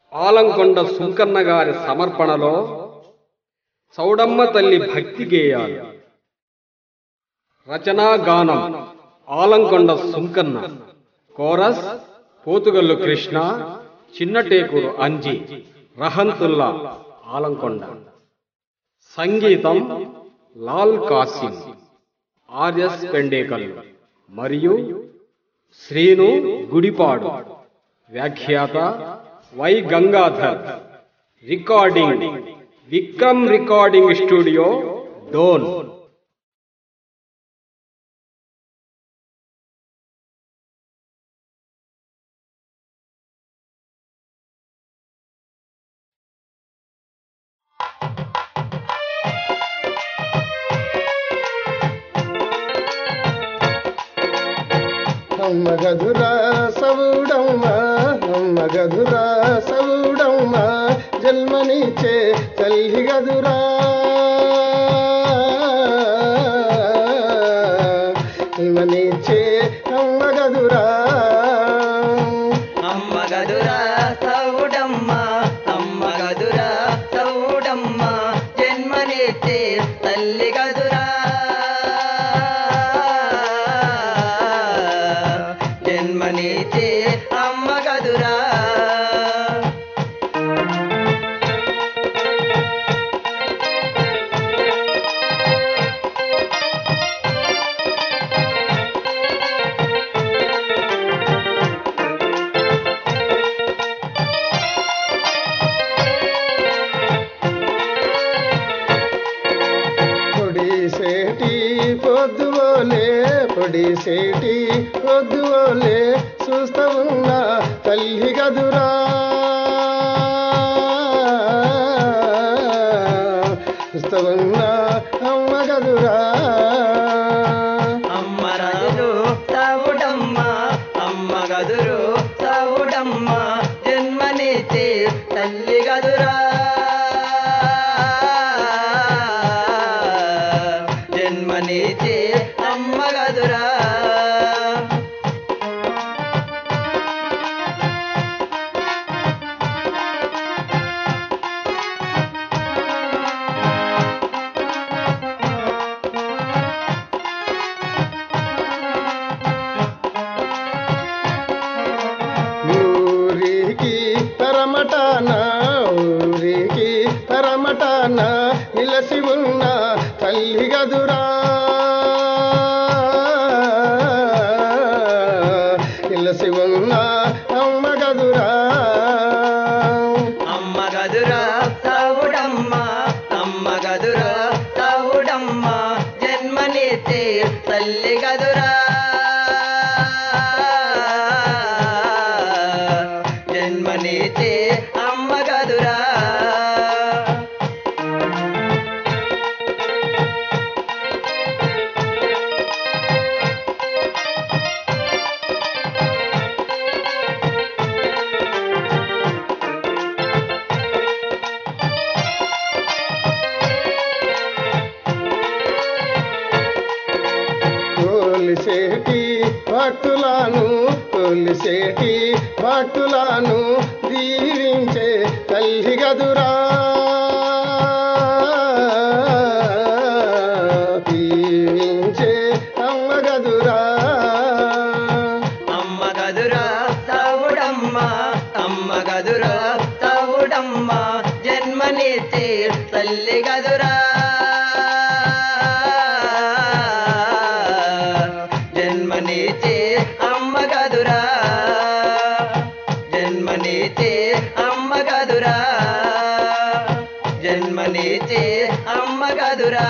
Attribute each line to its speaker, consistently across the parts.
Speaker 1: ఆలంకొండ సుంకన్న గారి సమర్పణలో చౌడమ్మ తల్లి భక్తి గేయాలు రచనా గానం ఆలంకొండ సుంకన్న కోరస్ పోతుగల్లు కృష్ణ చిన్నటేకూరు అంజి రహంతుల్లా ఆలంకొండ సంగీతం లాల్ కాసిం ఆర్ఎస్ పెండేకల్ మరియు శ్రీను గుడిపాడు వ్యాఖ్యాత Y Gangadhar recording Vikram recording studio Dhone
Speaker 2: అమ్మ గధురా సవుడమ్మ అమ్మ గధురా సవుడమ్మ జన్మనిచ్చే తల్లి గదురా ఇమనిచ్చే అమ్మ గదురా
Speaker 3: అమ్మ గదురా సౌడమ్మ అమ్మ గదురా సౌడమ్మ జన్మనిచ్చే తల్లి గదురా జన్మనిచ్చే అమ్మ గదురా
Speaker 2: పొడిసేటి పొద్దువోలే పొడిసేటి పొద్దువోలే చూస్తూ ఉన్న తల్లి గదురా చూస్తూ ఉన్న అమ్మ గదురా
Speaker 3: అమ్మ రాజు సౌడమ్మ అమ్మ గదురు సౌడమ్మ జన్మనిచ్చే తల్లి గదురా జన్మనిచ్చే అమ్మ గదురా
Speaker 2: ఊరికి తరమటాన ఊరికి తరమటాన నిలసి ఉన్న తల్లి గదురా నిలసి ఉన్న అమ్మ గదురా
Speaker 3: అమ్మ గదురా సౌడమ్మ అమ్మ గదురా సౌడమ్మ జన్మనిచ్చే తల్లి గదురా జన్మనిచ్చే అమ్మ గదురా
Speaker 2: కోలిసేటి భక్తులను కొలిసేటి భక్తులను దీవించే తల్లి గదురా దీవించే అమ్మ గదురా
Speaker 3: అమ్మ గదురా సౌడమ్మ అమ్మ గదురా సౌడమ్మ జన్మనిచ్చే తల్లి గదురా జన్మనిచ్చే అమ్మ గదురా జన్మనిచ్చే అమ్మ గదురా జన్మనిచ్చే అమ్మ గదురా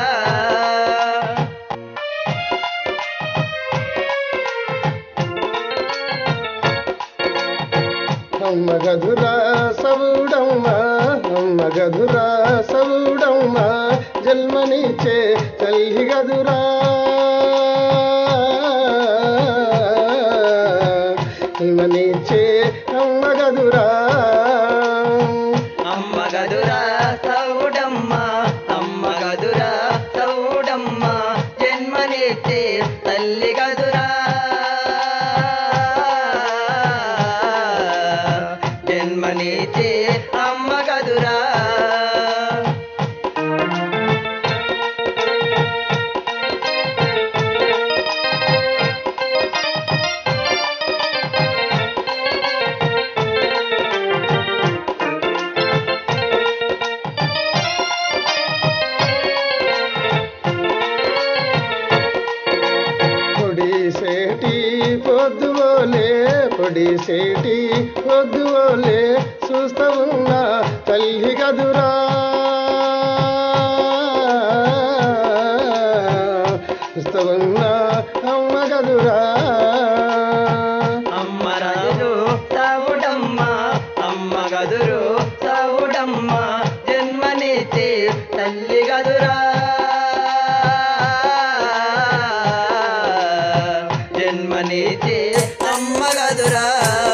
Speaker 2: అమ్మ గదురా సవుడమ్మ అమ్మ గదురా సవుడమ్మ జన్మనిచ్చే తల్లి గదురా ఇమనిచ్చే అమ్మ గదురా
Speaker 3: అమ్మ గదురా సౌడమ్మ అమ్మ గదురా సౌడమ్మ జన్మనిచ్చే తల్లి గదురా జన్మనిచ్చే
Speaker 2: పొడిసేటి వద్దులే చూస్తూ ఉన్న తల్లి గదురా చూస్తూ ఉన్న అమ్మ గదురా
Speaker 3: అమ్మ రాజు సావుడమ్మ అమ్మ గదురు సావుడమ్మ జన్మనిచ్చి తల్లి గదురా జన్మనిచ్చి అమ్మ గదురా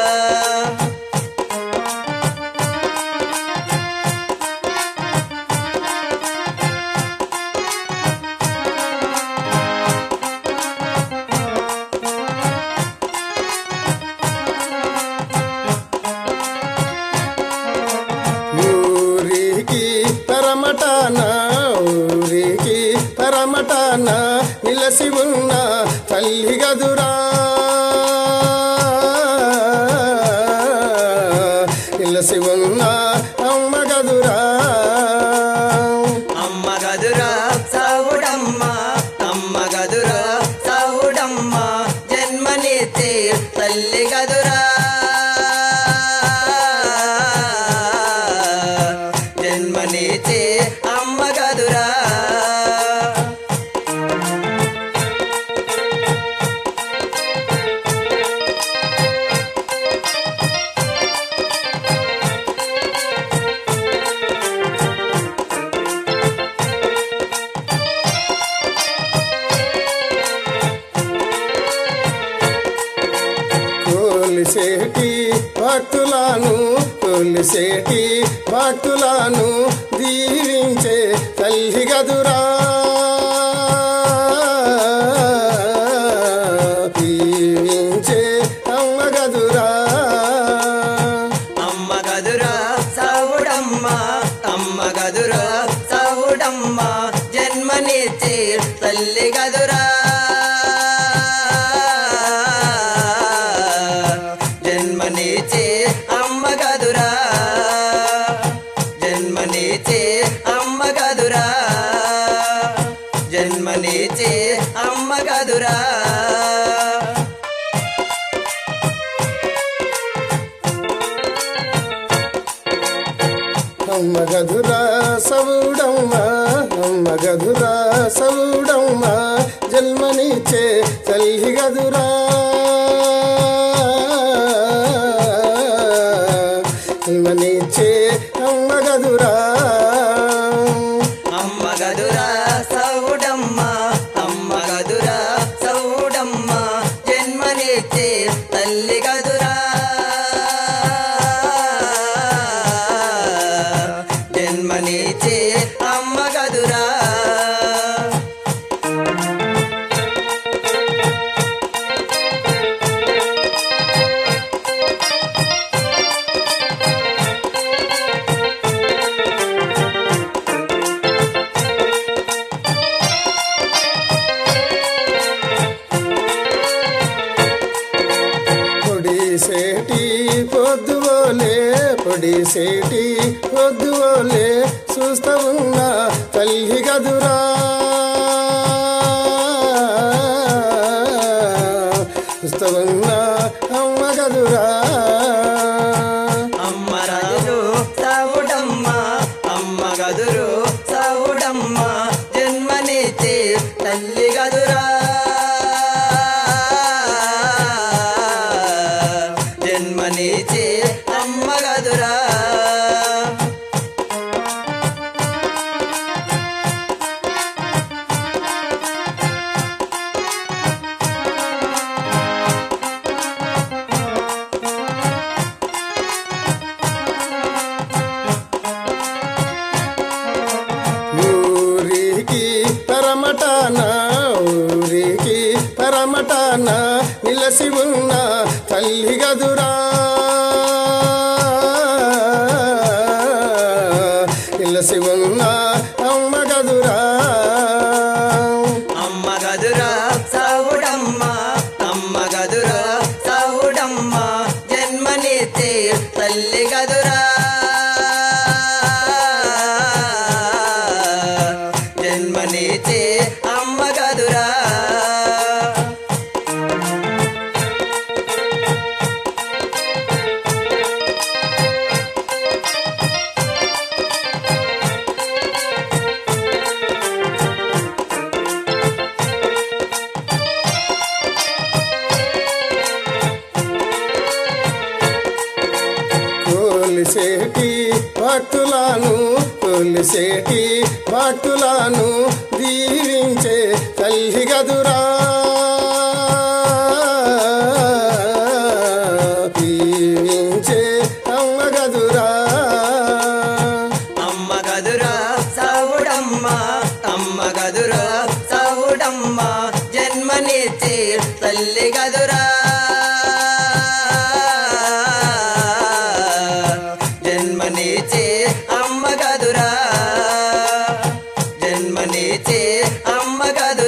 Speaker 2: ఊరికి పరమటాన ఊరికి పరమటాన నిలసి ఉన్న తల్లి గదురా నిలసి ఉన్న అమ్మ గదురా
Speaker 3: అమ్మ గదురా సావుడమ్మ అమ్మ గదురా సావుడమ్మ జన్మనిచ్చి తల్లి గదురా జన్మనిచ్చి అమ్మ గదురా
Speaker 2: కోలిసేటి భక్తులను కొలిసేటి భక్తులను దీవించే తల్లి గదురా దీవించే అమ్మ గదురా
Speaker 3: అమ్మ గదురా సావుడమ్మ అమ్మ గదురా సావుడమ్మ జన్మనిచ్చి తల్లి గదురా జన్మనిచ్చి అమ్మ గదురా జన్మనిచ్చి అమ్మ గదురా జన్మనిచ్చి అమ్మ గదురా
Speaker 2: అమ్మ గదురా సవుడమ్మ అమ్మ గదురా సవుడమ్మ జన్మనిచ్చే తల్లి గదురా జన్మనిచ్చే అమ్మ గదురా
Speaker 3: అమ్మ గదురా సౌడమ్మ అమ్మ గదురా సౌడమ్మ జన్మనిచ్చి తల్లి గదురా జన్మనిచ్చి అమ్మ గదురా
Speaker 2: పొడిసేటి పొద్దువోలే పొడిసేటి పొద్దువోలే చూస్తూ ఉన్న తల్లి గదురా చూస్తూ ఉన్న అమ్మ గదురా
Speaker 3: అమ్మ రాజు సౌడమ్మ అమ్మ గదురు సౌడమ్మ జన్మనిచ్చి తల్లి గదురా జన్మనిచ్చి అమ్మ గదురా
Speaker 2: ఊరికి పరమటాన ఊరికి పరమటాన నిలసి ఉన్న తల్లి గదురా నిలసి ఉన్న అమ్మ గదురా
Speaker 3: అమ్మ గదురా సౌడమ్మ అమ్మ గదురా సౌడమ్మ జన్మనిచ్చి తల్లి గదురా జన్మనిచ్చి అమ్మ గదురా
Speaker 2: కొలిసేటి భక్తులను కొలిసేటి భక్తులను దీవించే తల్లి గదురా దీవించే అమ్మ గదురా
Speaker 3: అమ్మ గదురా సావుడమ్మ అమ్మ గదురా సావుడమ్మ జన్మనిచ్చి తల్లి గదురా జన్మనిచ్చి అమ్మ గదురా జన్మనిచ్చి అమ్మ గదురా